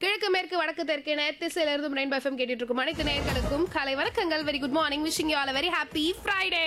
கிழக்கு மேற்கு வடக்கு தெற்கு நேத்திசையில இருந்து ரெயின்போ எஃப்எம் கேட்டுட்டு இருக்கும் அனைத்து நேயர்களுக்கும் காலை வணக்கங்கள் very good morning wishing you all very happy Friday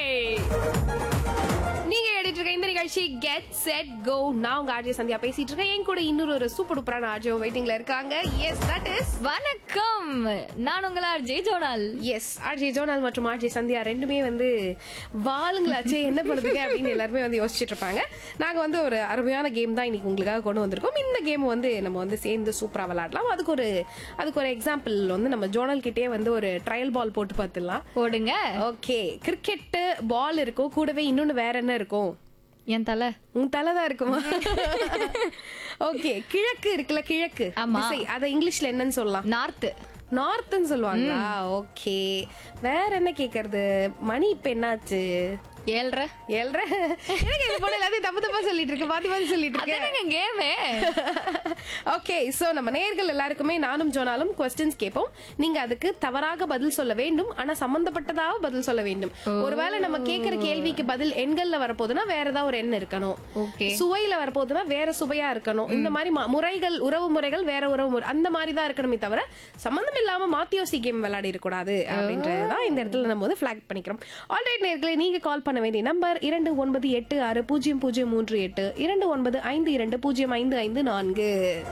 நீங்க கேட்டுட்டு இருக்க இந்த நிகழ்ச்சி கெட் செட் கோ நான் உங்க ஆர்ஜே சந்தியா பேசிட்டு இருக்கேன் என் கூட இன்னொரு ஒரு சூப்பர் டூப்பரான ஆர்ஜோ வெயிட்டிங்ல இருக்காங்க எஸ் தட் இஸ் வணக்கம் நான் உங்களா ஜெய் ஜோனால் எஸ் ஆர்ஜே ஜோனால் மற்றும் ஆர்ஜே சந்தியா ரெண்டுமே வந்து வாளுங்களாச்சே என்ன பண்ணுதுங்க அப்படின்னு எல்லாருமே வந்து யோசிச்சுட்டு இருப்பாங்க நாங்க வந்து ஒரு அருமையான கேம் தான் இன்னைக்கு உங்களுக்காக கொண்டு வந்திருக்கோம் இந்த கேம் வந்து நம்ம வந்து சேர்ந்து சூப்பரா விளையாடலாம் அதுக்கு ஒரு அதுக்கு ஒரு எக்ஸாம்பிள் வந்து நம்ம ஜோனல் கிட்டே வந்து ஒரு ட்ரையல் பால் போட்டு பார்த்துடலாம் போடுங்க ஓகே கிரிக்கெட் பால் இருக்கும் கூடவே இன்னொன்னு வேற என்ன இருக்கும் என் தலை உன் தலைதான் இருக்குமா ஓகே கிழக்கு இருக்குல்ல கிழக்கு ஆமா. திசை அதை இங்கிலீஷ்ல என்னன்னு சொல்லலாம் நார்த்து நார்த்னு சொல்லுவாங்களா ஓகே வேற என்ன கேக்குறது மணி இப்ப என்னாச்சு ஏழ்ரை ஏழ்ரை எனக்கு இது போல எல்லாத்தையும் தப்பு தப்பா சொல்லிட்டு இருக்கு பாதி பாதி சொல்லிட்டு இருக்கேன் அதானங்க கேமு ஓகே சோ நம்ம நேர்கள் எல்லாருக்குமே நானும் ஜோனாலும் கொஸ்டின்ஸ் கேட்போம் நீங்க அதுக்கு தவறாக பதில் சொல்ல வேண்டும் ஆனா சம்பந்தப்பட்டதாக பதில் சொல்ல வேண்டும் ஒருவேளை நம்ம கேக்குற கேள்விக்கு பதில் எண்கள்ல வரப்போகுதுன்னா வேற ஏதாவது ஒரு எண் இருக்கணும் ஓகே சுவையில வரப்போகுதுன்னா வேற சுவையா இருக்கணும் இந்த மாதிரி ம- முறைகள் உறவு முறைகள் வேற உறவு முறை அந்த மாதிரி தான் இருக்கணுமே தவிர சம்பந்தம் இல்லாம மாத்தி யோசி கேம் விளையாடி இருக்கக்கூடாது அப்படின்றதுதான் இந்த இடத்துல நம்ம வந்து பிளாக் பண்ணிக்கிறோம் ஆல்ரைட் நேர்களே நீங்க கால் பண்ண வேண்டிய நம்பர் இரண்டு ஒன்பது எட்டு ஆறு பூஜ்ஜியம் பூஜ்ஜியம் மூன்று எட்டு இரண்டு ஒன்பது ஐந்து இரண்டு பூஜ்ஜியம் ஐந்து ஐந்து நான்கு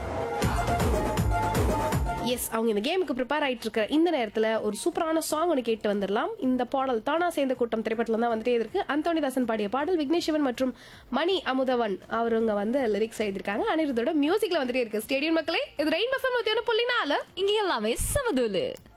எஸ் அவங்க இந்த கேமுக்கு ப்ரிப்பேர் ஆயிட்டு இருக்க இந்த நேரத்துல ஒரு சூப்பரான சாங் ஒன்று கேட்டு வந்துடலாம் இந்த பாடல் தானா சேர்ந்த கூட்டம் திரைப்படத்துல தான் வந்துட்டே இருக்கு அந்தோனிதாசன் பாடிய பாடல் விக்னேஸ்வரன் மற்றும் மணி அமுதவன் அவருங்க வந்து லிரிக்ஸ் எழுதிருக்காங்க அனிருத்தோட மியூசிக்ல வந்துட்டே இருக்கு ஸ்டேடியம் மக்களே இது ரெயின் பஃபன் நூத்தி ஒன்று புள்ளி நாலு இங்க எல்லாமே சமதூலு